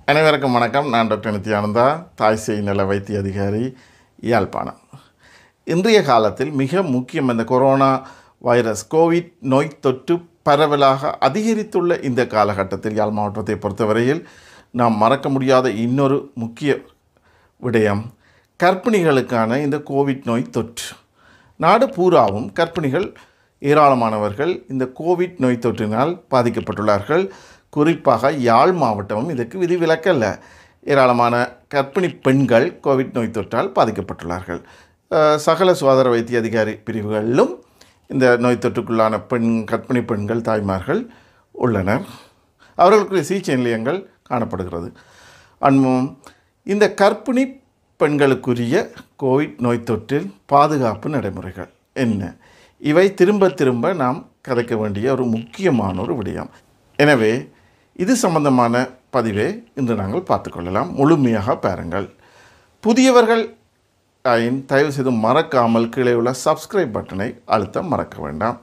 அனைவருக்கும் வணக்கம் நான் டாக்டர் நித்யானந்தா தாய் சேய் நல வைத்திய அதிகாரி யாழ்ப்பாணம் இன்றைய காலத்தில் மிக முக்கியம் இந்த கொரோனா வைரஸ் கோவிட் நோய் தொற்று பரவலாக அதிகரித்துள்ள இந்த காலகட்டத்தில் யாழ் மாவட்டத்தை பொறுத்தவரையில் நாம் மறக்க முடியாத இன்னொரு முக்கிய விடயம் கர்ப்பிணிகளுக்கான இந்த கோவிட் நோய் தொற்று நாடு பூராவும் கர்ப்பிணிகள் ஏராளமானவர்கள் இந்த கோவிட் நோய் தொற்றினால் பாதிக்கப்பட்டுள்ளார்கள் குறிப்பாக யாழ் மாவட்டமும் இதற்கு விதிவிலக்கல்ல ஏராளமான கர்ப்பிணி பெண்கள் கோவிட் நோய் தொற்றால் பாதிக்கப்பட்டுள்ளார்கள் அஹ், சகல சுகாதார வைத்திய அதிகாரி பிரிவுகளிலும் இந்த நோய் தொற்றுக்குள்ளான பெண் கர்ப்பிணி பெண்கள் தாய்மார்கள் உள்ளனர் அவர்களுக்குரிய சிகிச்சை நிலையங்கள் காணப்படுகிறது அன்பும் இந்த கர்ப்பிணி பெண்களுக்குரிய கோவிட் நோய் தொற்றில் பாதுகாப்பு நடைமுறைகள் என்ன இவை திரும்ப திரும்ப நாம் கதைக்க வேண்டிய ஒரு முக்கியமான ஒரு விடயம் எனவே இது சம்பந்தமான பதிவை இன்று நாங்கள் பார்த்துக்கொள்ளலாம் முழுமையாக பாருங்கள் புதியவர்கள் ஆயின் தயவு செய்து மறக்காமல் கீழே உள்ள சப்ஸ்கிரைப் பட்டனை அழுத்த மறக்க வேண்டாம்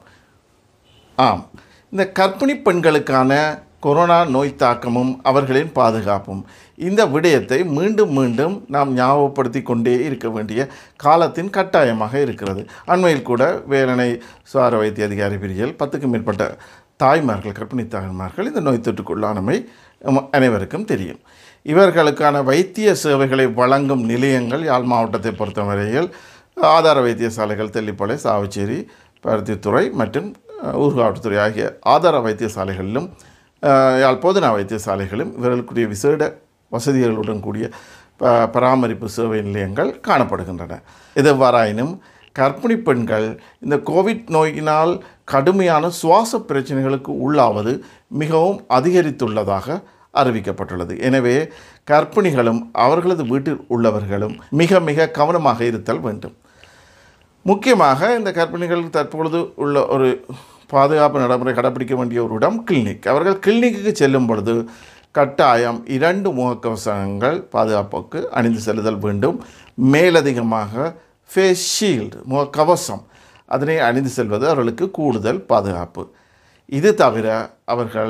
ஆம் இந்த கர்ப்பிணி பெண்களுக்கான கொரோனா நோய் தாக்கமும் அவர்களின் பாதுகாப்பும் இந்த விடயத்தை மீண்டும் மீண்டும் நாம் ஞாபகப்படுத்தி கொண்டே இருக்க வேண்டிய காலத்தின் கட்டாயமாக இருக்கிறது அண்மையில் கூட வேலனை சுவார வைத்திய அதிகாரி பிரிவில் பத்துக்கும் மேற்பட்ட தாய்மார்கள் கர்ப்பிணி தாய்மார்கள் இந்த நோய் தொற்றுக்குள்ளானமை நம்ம அனைவருக்கும் தெரியும் இவர்களுக்கான வைத்திய சேவைகளை வழங்கும் நிலையங்கள் யாழ் மாவட்டத்தை பொறுத்தவரையில் ஆதார வைத்தியசாலைகள் தெல்லிப்பளை சாவச்சேரி பருத்தித்துறை மற்றும் அஹ், ஊர்காவட்டுத்துறை ஆகிய ஆதார வைத்தியசாலைகளிலும் அஹ், யாழ் போதனா வைத்தியசாலைகளும் இவர்களுக்குரிய விசேட வசதிகளுடன் கூடிய ப பராமரிப்பு சேவை நிலையங்கள் காணப்படுகின்றன எதுவாறாயினும் கர்ப்பிணி பெண்கள் இந்த கோவிட் நோயினால் கடுமையான சுவாச பிரச்சனைகளுக்கு உள்ளாவது மிகவும் அதிகரித்துள்ளதாக அறிவிக்கப்பட்டுள்ளது எனவே கர்ப்பிணிகளும் அவர்களது வீட்டில் உள்ளவர்களும் மிக மிக கவனமாக இருத்தல் வேண்டும் முக்கியமாக இந்த கர்ப்பிணிகள் தற்பொழுது உள்ள ஒரு பாதுகாப்பு நடைமுறை கடைப்பிடிக்க வேண்டிய ஒரு இடம் கிளினிக் அவர்கள் கிளினிக்கு செல்லும் பொழுது கட்டாயம் இரண்டு முகக்கவசங்கள் பாதுகாப்புக்கு அணிந்து செல்லுதல் வேண்டும் மேலதிகமாக ஃபேஸ் ஷீல்டு முகக்கவசம் அதனை அணிந்து செல்வது அவர்களுக்கு கூடுதல் பாதுகாப்பு இது தவிர அவர்கள்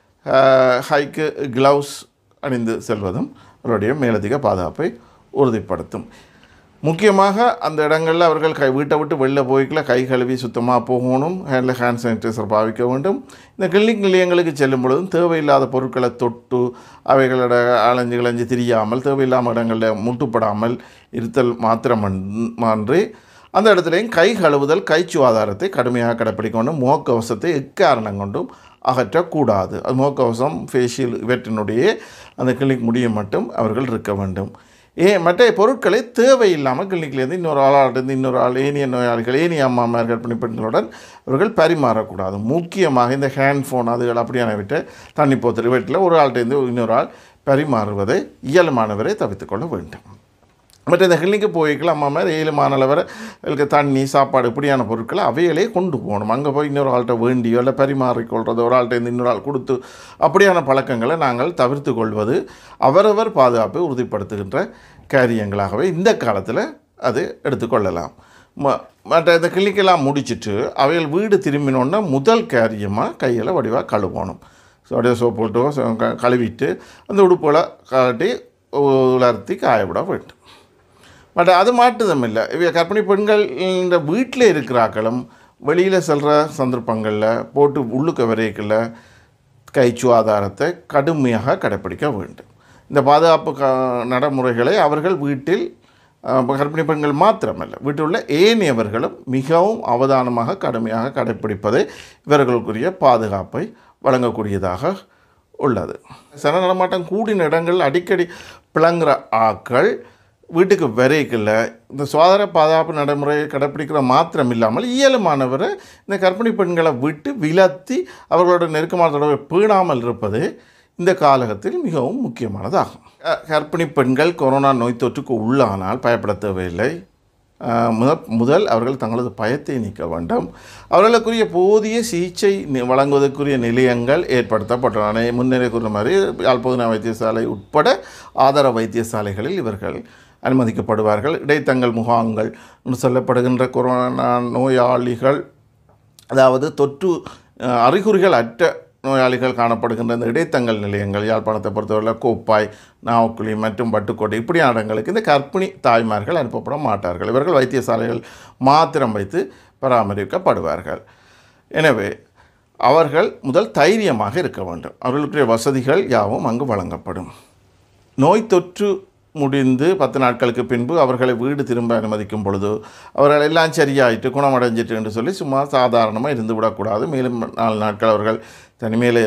ஹைக்கு க்ளவுஸ் அணிந்து செல்வதும் அவருடைய மேலதிக பாதுகாப்பை உறுதிப்படுத்தும் முக்கியமாக அந்த இடங்களில் அவர்கள் கை வீட்டை விட்டு வெளில போய்க்கல கை கழுவி சுத்தமாக போகணும் ஹேண்டில் ஹேண்ட் சானிடைசர் பாவிக்க வேண்டும் இந்த கிளினிக் நிலையங்களுக்கு செல்லும் பொழுதும் தேவையில்லாத பொருட்களை தொட்டு அவைகளோட அலைஞ்சு கிளைஞ்சு திரியாமல் தேவையில்லாமல் இடங்களில் முட்டுப்படாமல் இருத்தல் மாத்திரமன்றி அந்த இடத்துலையும் கை கழுவுதல் கை சுகாதாரத்தை கடுமையாக கடைப்பிடிக்க வேண்டும் முகக்கவசத்தை எக்காரணம் கொண்டும் அகற்றக்கூடாது அது முகக்கவசம் ஃபேஷியல் இவற்றினுடைய அந்த கிளினிக் முடியும் மட்டும் அவர்கள் இருக்க வேண்டும் ஏ மற்ற பொருட்களை தேவையில்லாமல் கிளினிக்லேருந்து இன்னொரு ஆளாட்டிருந்து இன்னொரு ஆள் ஏனிய நோயாளிகள் ஏனிய அம்மாமார் கர்ப்பிணி பெண்களுடன் அவர்கள் பரிமாறக்கூடாது முக்கியமாக இந்த ஹேண்ட் ஃபோன் அதுகள் அப்படியான விட்டு தண்ணி போத்தல் வீட்டில் ஒரு ஆள்கிட்டேருந்து இன்னொரு ஆள் பரிமாறுவதை இயல்பானவரை தவிர்த்துக்கொள்ள வேண்டும் மற்ற இந்த கிளினிக்கு போய்க்கலாம் அம்மா மாதிரி ஏழு மாநிலவரை அவங்களுக்கு தண்ணி சாப்பாடு இப்படியான பொருட்களை அவைகளே கொண்டு போகணும் அங்கே போய் இன்னொரு ஆள்கிட்ட வேண்டியோ இல்லை பரிமாறிக்கொள்வது ஒரு ஆள்கிட்ட இருந்து இன்னொரு ஆள் கொடுத்து அப்படியான பழக்கங்களை நாங்கள் தவிர்த்து கொள்வது அவரவர் பாதுகாப்பை உறுதிப்படுத்துகின்ற காரியங்களாகவே இந்த காலத்தில் அது எடுத்துக்கொள்ளலாம் ம மற்ற இந்த கிளினிக்கெல்லாம் முடிச்சிட்டு அவைகள் வீடு திரும்பினோன்னா முதல் காரியமாக கையில் வடிவாக கழுவணும் ஸோ அப்படியே சோப்பு போட்டு ச- க- கழுவிட்டு அந்த உடுப்புகளை கழட்டி உலர்த்தி காயவிட வேண்டும் பட் அது மாட்டுதம் இல்லை இவ கர்ப்பிணி பெண்கள் இந்த வீட்டில் இருக்கிறாக்களும் வெளியில் செல்கிற சந்தர்ப்பங்களில் போட்டு உள்ளுக்க வரைக்கல கை சுகாதாரத்தை கடுமையாக கடைப்பிடிக்க வேண்டும் இந்த பாதுகாப்பு க நடைமுறைகளை அவர்கள் வீட்டில் அஹ், கர்ப்பிணி பெண்கள் மாத்திரமல்ல வீட்டில் உள்ள ஏனையவர்களும் மிகவும் அவதானமாக கடுமையாக கடைப்பிடிப்பதே இவர்களுக்குரிய பாதுகாப்பை வழங்கக்கூடியதாக உள்ளது சன நடமாட்டம் கூடின இடங்கள் அடிக்கடி பிளங்குற ஆக்கள் வீட்டுக்கு வரைக்கல இந்த சுகாதார பாதுகாப்பு நடைமுறையை கடைப்பிடிக்கிற மாத்திரம் இல்லாமல் இயலுமானவரை இந்த கர்ப்பிணி பெண்களை விட்டு விலத்தி அவர்களோட நெருக்கமான தொடர்பை பேணாமல் இருப்பது இந்த காலகட்டத்தில் மிகவும் முக்கியமானதாகும் அஹ், கர்ப்பிணி பெண்கள் கொரோனா நோய் தொற்றுக்கு உள்ளானால் பயப்பட தேவையில்லை அஹ், முதல் முதல் அவர்கள் தங்களது பயத்தை நீக்க வேண்டும் அவர்களுக்குரிய போதிய சிகிச்சை நி- வழங்குவதற்குரிய நிலையங்கள் ஏற்படுத்தப்பட்டுள்ளன முன்னரே கூறின மாதிரி யாழ்ப்பாண வைத்தியசாலை உட்பட ஆதார வைத்தியசாலைகளில் இவர்கள் அனுமதிக்கப்படுவார்கள் இடைத்தங்கல் முகாம்கள் என்று சொல்லப்படுகின்ற கொரோனா நோயாளிகள் அதாவது தொற்று அஹ், அறிகுறிகள் அற்ற நோயாளிகள் காணப்படுகின்ற இந்த இடைத்தங்கல் நிலையங்கள் யாழ்ப்பாணத்தை பொறுத்தவரையில் கோப்பாய் நாவக்குழி மற்றும் பட்டுக்கோட்டை இப்படியான இடங்களுக்கு இந்த கர்ப்பிணி தாய்மார்கள் அனுப்பப்பட மாட்டார்கள் இவர்கள் வைத்தியசாலைகள் மாத்திரம் வைத்து பராமரிக்கப்படுவார்கள் எனவே அவர்கள் முதல் தைரியமாக இருக்க வேண்டும் அவர்களுக்குரிய வசதிகள் யாவும் அங்கு வழங்கப்படும் நோய் தொற்று முடிந்து பத்து நாட்களுக்கு பின்பு அவர்களை வீடு திரும்ப அனுமதிக்கும் பொழுது அவர்கள் எல்லாம் சரியாயிட்டு குணமடைஞ்சிட்டு என்று சொல்லி சும்மா சாதாரணமாக இருந்து விடக்கூடாது மேலும் நாலு நாட்கள் அவர்கள் தனிமையில்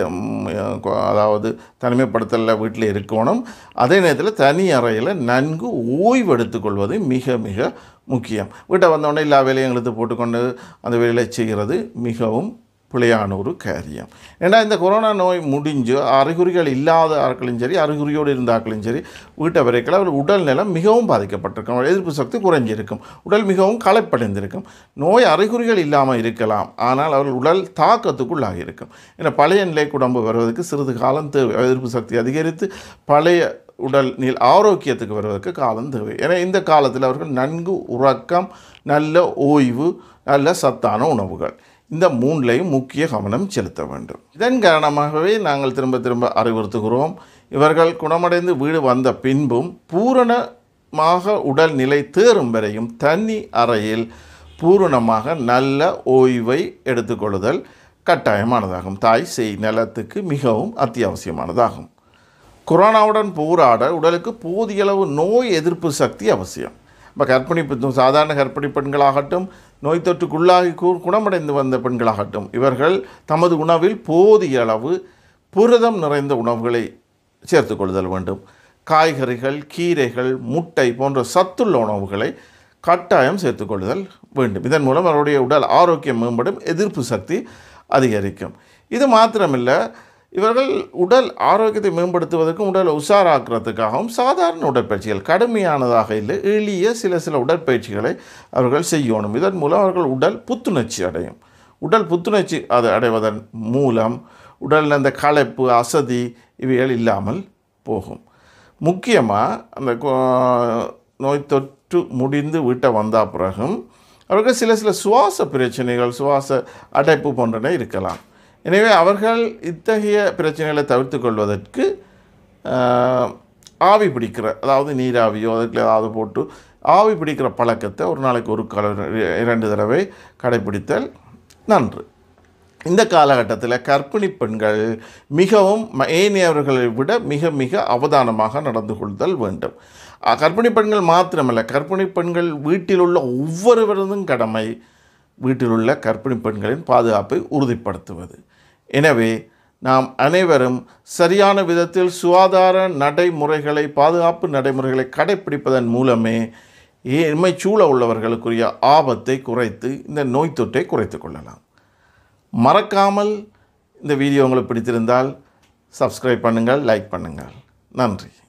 அதாவது தனிமைப்படுத்தலில் வீட்டில் இருக்கணும் அதே நேரத்தில் தனி அறையில் நன்கு ஓய்வு எடுத்துக்கொள்வது மிக மிக முக்கியம் வீட்டை வந்தோடனே எல்லா வேலையும் எடுத்து போட்டுக்கொண்டு அந்த வேலையை செய்கிறது மிகவும் பிழையான ஒரு காரியம் ஏன்னா இந்த கொரோனா நோய் முடிஞ்சு அறிகுறிகள் இல்லாத ஆட்களும் சரி அறிகுறியோடு இருந்த ஆட்களும் சரி வீட்டை வரைக்கும் அவர் உடல் நலம் மிகவும் பாதிக்கப்பட்டிருக்கும் அவர் எதிர்ப்பு சக்தி குறைஞ்சிருக்கும் உடல் மிகவும் களைப்படைந்திருக்கும் நோய் அறிகுறிகள் இல்லாமல் இருக்கலாம் ஆனால் அவர்கள் உடல் தாக்கத்துக்குள்ளாகி இருக்கும் ஏன்னா பழைய நிலை உடம்பு வருவதற்கு சிறிது காலம் தேவை எதிர்ப்பு சக்தி அதிகரித்து பழைய உடல் நீள் ஆரோக்கியத்துக்கு வருவதற்கு காலம் தேவை ஏன்னா இந்த காலத்தில் அவர்கள் நன்கு உறக்கம் நல்ல ஓய்வு நல்ல சத்தான உணவுகள் இந்த மூன்றையும் முக்கிய கவனம் செலுத்த வேண்டும் இதன் காரணமாகவே நாங்கள் திரும்ப திரும்ப அறிவுறுத்துகிறோம் இவர்கள் குணமடைந்து வீடு வந்த பின்பும் பூரணமாக உடல் நிலை தேறும் வரையும் தனி அறையில் பூரணமாக நல்ல ஓய்வை எடுத்துக்கொள்ளுதல் கட்டாயமானதாகும் தாய் செய் நலத்துக்கு மிகவும் அத்தியாவசியமானதாகும் கொரோனாவுடன் போராட உடலுக்கு போதிய அளவு நோய் எதிர்ப்பு சக்தி அவசியம் இப்போ கர்ப்பிணி பெண் சாதாரண கர்ப்பிணி பெண்களாகட்டும் நோய் தொற்றுக்குள்ளாகி கு- குணமடைந்து வந்த பெண்களாகட்டும் இவர்கள் தமது உணவில் போதிய அளவு புரதம் நிறைந்த உணவுகளை சேர்த்துக்கொள்ளுதல் வேண்டும் காய்கறிகள் கீரைகள் முட்டை போன்ற சத்துள்ள உணவுகளை கட்டாயம் சேர்த்துக்கொள்ளுதல் வேண்டும் இதன் மூலம் அவருடைய உடல் ஆரோக்கியம் மேம்படும் எதிர்ப்பு சக்தி அதிகரிக்கும் இது மாத்திரமில்லை இவர்கள் உடல் ஆரோக்கியத்தை மேம்படுத்துவதற்கும் உடலை உஷாராக்குறதுக்காகவும் சாதாரண உடற்பயிற்சிகள் கடுமையானதாக இல்லை எளிய சில சில உடற்பயிற்சிகளை அவர்கள் செய்யணும் இதன் மூலம் அவர்கள் உடல் புத்துணர்ச்சி அடையும் உடல் புத்துணர்ச்சி அது அடைவதன் மூலம் உடலில் அந்த களைப்பு அசதி இவைகள் இல்லாமல் போகும் முக்கியமாக அந்த கொ- நோய் தொற்று முடிந்து வீட்டை வந்த பிறகும் அவர்கள் சில சில சுவாச பிரச்சனைகள் சுவாச அடைப்பு போன்றன இருக்கலாம் எனவே அவர்கள் இத்தகைய பிரச்சனைகளை தவிர்த்து கொள்வதற்கு ஆஹ், ஆவி பிடிக்கிற அதாவது நீராவியோ அதுக்கு ஏதாவது போட்டு ஆவி பிடிக்கிற பழக்கத்தை ஒரு நாளைக்கு ஒரு கால இரண்டு தடவை கடைபிடித்தல் நன்று இந்த காலகட்டத்தில் கர்ப்பிணி பெண்கள் மிகவும் ம- ஏனையவர்களை விட மிக மிக அவதானமாக நடந்து கொள்தல் வேண்டும் அஹ், கர்ப்பிணி பெண்கள் மாத்திரமல்ல கர்ப்பிணி பெண்கள் வீட்டில் உள்ள ஒவ்வொருவரதும் கடமை வீட்டில் உள்ள கர்ப்பிணி பெண்களின் பாதுகாப்பை உறுதிப்படுத்துவது எனவே நாம் அனைவரும் சரியான விதத்தில் சுகாதார நடைமுறைகளை பாதுகாப்பு நடைமுறைகளை கடைப்பிடிப்பதன் மூலமே எம்மை சூழ உள்ளவர்களுக்குரிய ஆபத்தை குறைத்து இந்த நோய் தொற்றை குறைத்து கொள்ளலாம் மறக்காமல் இந்த வீடியோ உங்களுக்கு பிடித்திருந்தால் சப்ஸ்கிரைப் பண்ணுங்கள் லைக் பண்ணுங்கள் நன்றி